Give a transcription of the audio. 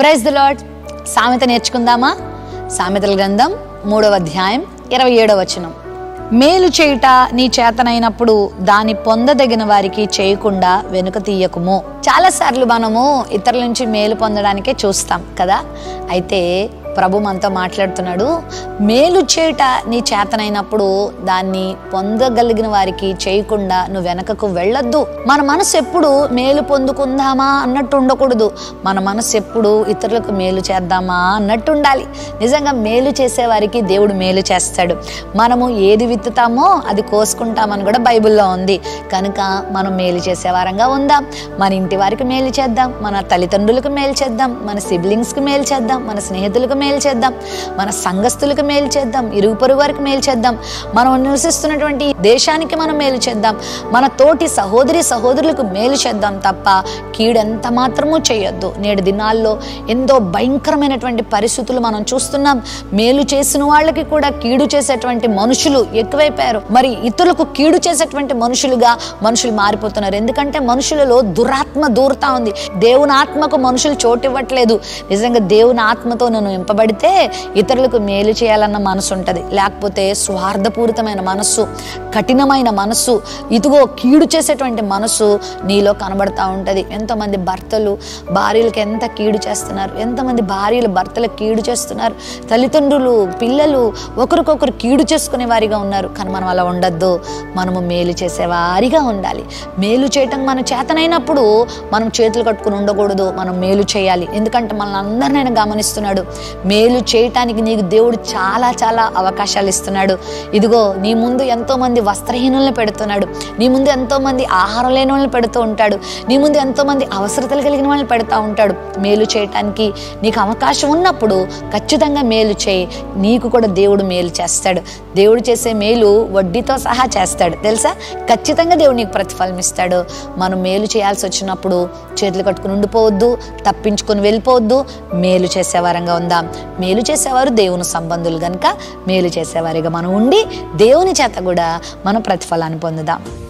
praise the lord సామెత నేర్చుకుందామా సామెతల గ్రంథం మూడవ అధ్యాయం ఇరవై ఏడవ వచనం మేలు చేయుట నీ చేతనైనప్పుడు దాన్ని పొందదగిన వారికి చేయకుండా వెనుక తీయకుము చాలాసార్లు మనము ఇతరుల నుంచి మేలు పొందడానికే చూస్తాం కదా అయితే ప్రభు మనతో మాట్లాడుతున్నాడు మేలు చేయుట నీ చేతనైనప్పుడు దాన్ని పొందగలిగిన వారికి చేయకుండా నువ్వు వెనకకు వెళ్ళొద్దు మన మనసు ఎప్పుడు మేలు పొందుకుందామా అన్నట్టు ఉండకూడదు మన మనసు ఎప్పుడు ఇతరులకు మేలు చేద్దామా అన్నట్టు ఉండాలి నిజంగా మేలు చేసేవారికి దేవుడు మేలు చేస్తాడు మనము ఏది విత్తుతామో అది కోసుకుంటామని కూడా బైబిల్లో ఉంది కనుక మనం మేలు చేసే వారంగా ఉందాం మన ఇంటి వారికి మేలు చేద్దాం మన తల్లిదండ్రులకు మేలు చేద్దాం మన సిబ్లింగ్స్కి మేలు చేద్దాం మన స్నేహితులకు మేలు చేద్దాం మన సంఘస్థులకు మేలు చేద్దాం ఇరుగు పొరుగు వారికి మేలు చేద్దాం మనం నివసిస్తున్నటువంటి దేశానికి మనం మేలు చేద్దాం మన తోటి సహోదరి సహోదరులకు మేలు చేద్దాం తప్ప కీడెంత మాత్రమూ చేయొద్దు నేడు దినాల్లో ఎంతో భయంకరమైనటువంటి పరిస్థితులు మనం చూస్తున్నాం మేలు చేసిన వాళ్ళకి కూడా కీడు చేసేటువంటి మనుషులు ఎక్కువైపోయారు మరి ఇతరులకు కీడు చేసేటువంటి మనుషులుగా మనుషులు మారిపోతున్నారు ఎందుకంటే మనుషులలో దురాత్మ దూరుతా ఉంది దేవుని ఆత్మకు మనుషులు చోటు ఇవ్వట్లేదు నిజంగా దేవుని ఆత్మతో నువ్వు నింపబడితే ఇతరులకు మేలు చేయాలన్న మనసు ఉంటుంది లేకపోతే స్వార్థపూరితమైన మనస్సు కఠినమైన మనస్సు ఇదిగో కీడు చేసేటువంటి మనస్సు నీలో కనబడతా ఉంటుంది ఎంతోమంది భర్తలు భార్యలకు ఎంత కీడు చేస్తున్నారు ఎంతమంది భార్యలు భర్తలకు కీడు చేస్తున్నారు తల్లిదండ్రులు పిల్లలు ఒకరికొకరు కీడు చేసుకునే వారిగా ఉన్నారు కానీ మనం అలా ఉండొద్దు మనము మేలు చేసేవారిగా ఉండాలి మేలు చేయటం మన చేతనైనప్పుడు మనం చేతులు కట్టుకుని ఉండకూడదు మనం మేలు చేయాలి ఎందుకంటే మనల్ని అందరినీ ఆయన గమనిస్తున్నాడు మేలు చేయటానికి నీకు దేవుడు చాలా చాలా అవకాశాలు ఇస్తున్నాడు ఇదిగో నీ ముందు ఎంతో మంది వస్త్రహీనులను పెడుతున్నాడు నీ ముందు ఎంతో మంది ఆహారం లేని వాళ్ళని పెడుతూ ఉంటాడు నీ ముందు ఎంతో మంది అవసరతలు కలిగిన వాళ్ళని పెడతా ఉంటాడు మేలు చేయటానికి నీకు అవకాశం ఉన్నప్పుడు ఖచ్చితంగా మేలు చేయి నీకు కూడా దేవుడు మేలు చేస్తాడు దేవుడు చేసే మేలు వడ్డీతో సహా చేస్తాడు తెలుసా ఖచ్చితంగా దేవుడు నీకు ప్రతిఫలం ఇస్తాడు మనం మేలు చేయాల్సి వచ్చినప్పుడు చేతులు కట్టుకుని ఉండిపోవద్దు తప్పించుకొని వెళ్ళిపోవద్దు మేలు చేసేవారంగా ఉందాం మేలు చేసేవారు దేవుని సంబంధులు కనుక మేలు చేసేవారిగా మనం ఉండి దేవుని చేత కూడా మనం ప్రతిఫలాన్ని పొందుదాం